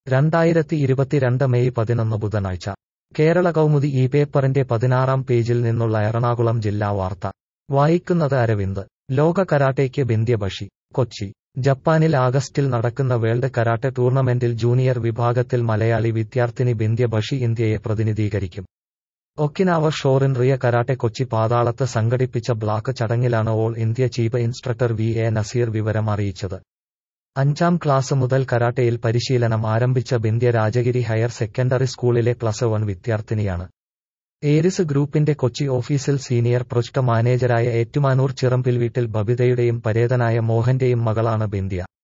രണ്ടായിരത്തി ഇരുപത്തിരണ്ട് മെയ് പതിനൊന്ന് ബുധനാഴ്ച കേരള കൗമുദി ഈ പേപ്പറിന്റെ പതിനാറാം പേജിൽ നിന്നുള്ള എറണാകുളം ജില്ലാ വാർത്ത വായിക്കുന്നത് അരവിന്ദ് ലോക കരാട്ടേക്ക് ബിന്ദ്യ ബഷി കൊച്ചി ജപ്പാനിൽ ആഗസ്റ്റിൽ നടക്കുന്ന വേൾഡ് കരാട്ടെ ടൂർണമെന്റിൽ ജൂനിയർ വിഭാഗത്തിൽ മലയാളി വിദ്യാർത്ഥിനി ബിന്ദ്യ ബഷി ഇന്ത്യയെ പ്രതിനിധീകരിക്കും Okinawa Shorin Ryu karate Kochi പാതാളത്ത് സംഘടിപ്പിച്ച ബ്ലാക്ക് ചടങ്ങിലാണ് all India chief instructor V A Naseer വിവരം അറിയിച്ചത് അഞ്ചാം ക്ലാസ് മുതൽ കരാട്ടയിൽ പരിശീലനം ആരംഭിച്ച ബിന്ദ്യ രാജഗിരി ഹയർ സെക്കൻഡറി സ്കൂളിലെ പ്ലസ് വൺ വിദ്യാർത്ഥിനിയാണ് ഏരിസ് ഗ്രൂപ്പിന്റെ കൊച്ചി ഓഫീസിൽ സീനിയർ പ്രൊജക്ട് മാനേജരായ ഏറ്റുമാനൂർ ചിറമ്പിൽ വീട്ടിൽ ബബിതയുടെയും പരേതനായ മോഹന്റെയും മകളാണ് ബിന്ദ്യ